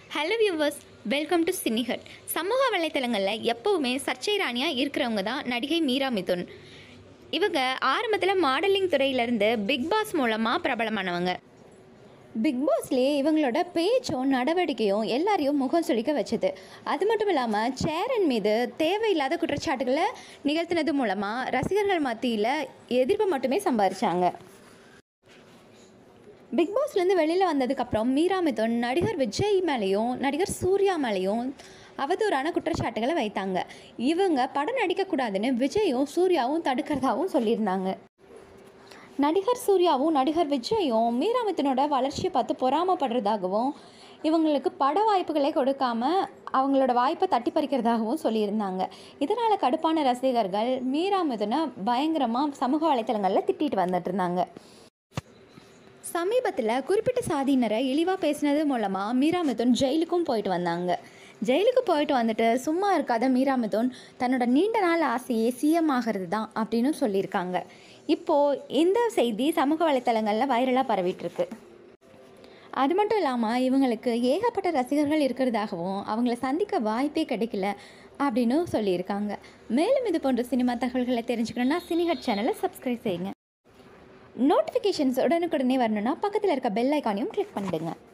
hello viewers welcome to Cinehut சமூக வலைத்தளங்களில் எப்போவுமே சர்ச்சை ராணியாக இருக்கிறவங்க தான் நடிகை மீரா மிதுன் இவங்க ஆரம்பத்தில் மாடலிங் துறையிலேருந்து பிக் பாஸ் மூலமாக பிரபலமானவங்க பிக் பாஸ்லேயே இவங்களோட பேச்சும் நடவடிக்கையும் எல்லாரையும் முகம் சுளிக்க வச்சது அது மட்டும் இல்லாமல் சேரன் மீது தேவையில்லாத குற்றச்சாட்டுகளை நிகழ்த்தினது மூலமாக ரசிகர்கள் மத்தியில் எதிர்ப்பு மட்டுமே சம்பாதிச்சாங்க பிக் பாஸ்லேருந்து வெளியில் வந்ததுக்கப்புறம் மீரா மிதுன் நடிகர் விஜய் மேலேயும் நடிகர் சூர்யா மேலேயும் அவதூறான குற்றச்சாட்டுகளை வைத்தாங்க இவங்க படம் நடிக்கக்கூடாதுன்னு விஜயும் சூர்யாவும் தடுக்கிறதாவும் சொல்லியிருந்தாங்க நடிகர் சூர்யாவும் நடிகர் விஜயும் மீரா மிதுனோட வளர்ச்சியை பார்த்து பொறாமப்படுறதாகவும் இவங்களுக்கு பட வாய்ப்புகளை கொடுக்காம அவங்களோட வாய்ப்பை தட்டி பறிக்கிறதாகவும் சொல்லியிருந்தாங்க இதனால் கடுப்பான ரசிகர்கள் மீரா மிதுனை பயங்கரமாக சமூக வலைத்தளங்களில் திட்டிட்டு வந்துட்டு இருந்தாங்க சமீபத்தில் குறிப்பிட்ட சாதியினரை இழிவாக பேசினது மூலமாக மீரா மிதுன் ஜெயிலுக்கும் போயிட்டு வந்தாங்க ஜெயிலுக்கு போயிட்டு வந்துட்டு சும்மா இருக்காத மீரா மிதுன் தன்னோட நீண்ட நாள் ஆசையே சிஎம் ஆகிறது தான் அப்படின்னு சொல்லியிருக்காங்க இப்போது இந்த செய்தி சமூக வலைத்தளங்களில் வைரலாக பரவிட்டுருக்கு அது மட்டும் இல்லாமல் இவங்களுக்கு ஏகப்பட்ட ரசிகர்கள் இருக்கிறதாகவும் அவங்கள சந்திக்க வாய்ப்பே கிடைக்கல அப்படின்னு சொல்லியிருக்காங்க மேலும் இது போன்ற சினிமா தகவல்களை தெரிஞ்சுக்கணுன்னா சினிஹட் சேனலை சப்ஸ்கிரைப் செய்யுங்க நோட்டிஃபிகேஷன்ஸ் உடனுக்குடனே வரணும்னா பக்கத்தில் இருக்க பெல் ஐக்கானையும் கிளிக் பண்ணிடுங்க